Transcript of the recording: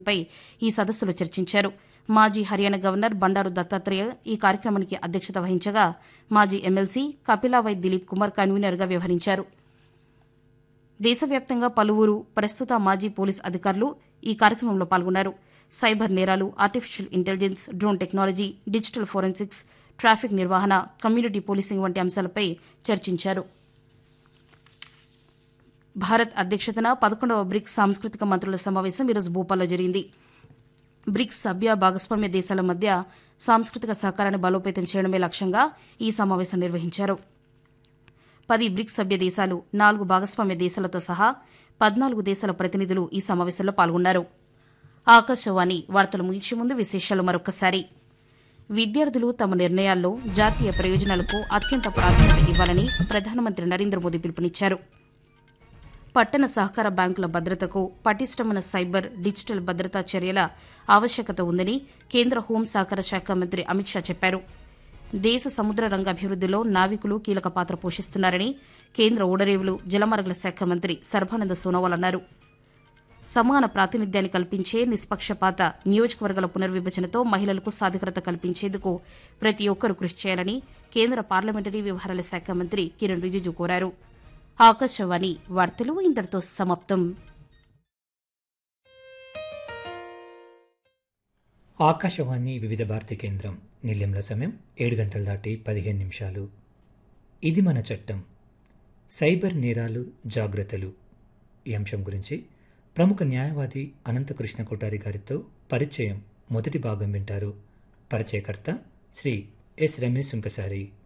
పై ఈ సదస్సులో చర్చించారు మాజీ హర్యానా గవర్నర్ బండారు దత్తాత్రేయ ఈ కార్యక్రమానికి అధ్యక్షత వహించగా మాజీ ఎమ్మెల్సీ కపిలావై దిలీప్ కుమార్ కన్వీనర్గా వ్యవహరించారు దేశవ్యాప్తంగా పలువురు ప్రస్తుత మాజీ పోలీస్ అధికారులు ఈ కార్యక్రమంలో పాల్గొన్నారు సైబర్ నేరాలు artificial intelligence drone technology digital forensics traffic నిర్వహణ కమ్యూనిటీ పోలీసింగ్ వంటి అంశాలపై చర్చించారు భారత్ అధ్యక్షతన పదకొండవ బ్రిక్స్ సాంస్కృతిక మంత్రుల సమావేశం ఈరోజు భోపాల్లో జరిగింది బ్రిక్స్ సభ్య భాగస్వామ్య దేశాల మధ్య సాంస్కృతిక సహకారాన్ని బలోపేతం చేయడమే లక్ష్యంగా ఈ సమావేశం నిర్వహించారు పది బ్రిక్స్ సభ్య దేశాలు నాలుగు భాగస్వామ్య దేశాలతో సహా పద్నాలుగు దేశాల ప్రతినిధులు ఈ సమావేశంలో పాల్గొన్నారు ఆకాశవాణి వార్తలు ముగించే ముందు విశేషాలు మరొకసారి విద్యార్థులు తమ నిర్ణయాల్లో జాతీయ ప్రయోజనాలకు అత్యంత ప్రాధాన్యత ఇవ్వాలని ప్రధానమంత్రి నరేంద్ర మోదీ పిలుపునిచ్చారు పట్టణ సహకార బ్యాంకుల భద్రతకు పటిష్టమైన సైబర్ డిజిటల్ భద్రతా చర్యల ఆవశ్యకత ఉందని కేంద్ర హోం సహకార శాఖ మంత్రి అమిత్ షా చెప్పారు దేశ సముద్ర రంగ అభివృద్దిలో నావికులు కీలక పాత్ర పోషిస్తున్నారని కేంద్ర ఓడరేవులు జలమార్గల శాఖ మంత్రి సర్బానంద సోనోవాల్ అన్నారు సమాన ప్రాతినిధ్యాన్ని కల్పించే నిష్పక్షపాత నియోజకవర్గాల పునర్విభజనతో మహిళలకు సాధికారత కల్పించేందుకు ప్రతి ఒక్కరూ కృషి చేయాలని కేంద్ర పార్లమెంటరీ వ్యవహారాల శాఖ మంత్రి కిరణ్ రిజిజు కోరారు ఆకాశవాణి వార్తలు ఇంతటితో సమాప్తం ఆకాశవాణి వివిధ భారతి కేంద్రం నిల్యంల సమయం ఏడు గంటలు దాటి పదిహేను నిమిషాలు ఇది మన చట్టం సైబర్ నేరాలు జాగ్రత్తలు ఈ అంశం గురించి ప్రముఖ న్యాయవాది అనంతకృష్ణ కొఠారి గారితో పరిచయం మొదటి భాగం వింటారు పరిచయకర్త శ్రీ ఎస్ రమేష్ సుంకసారి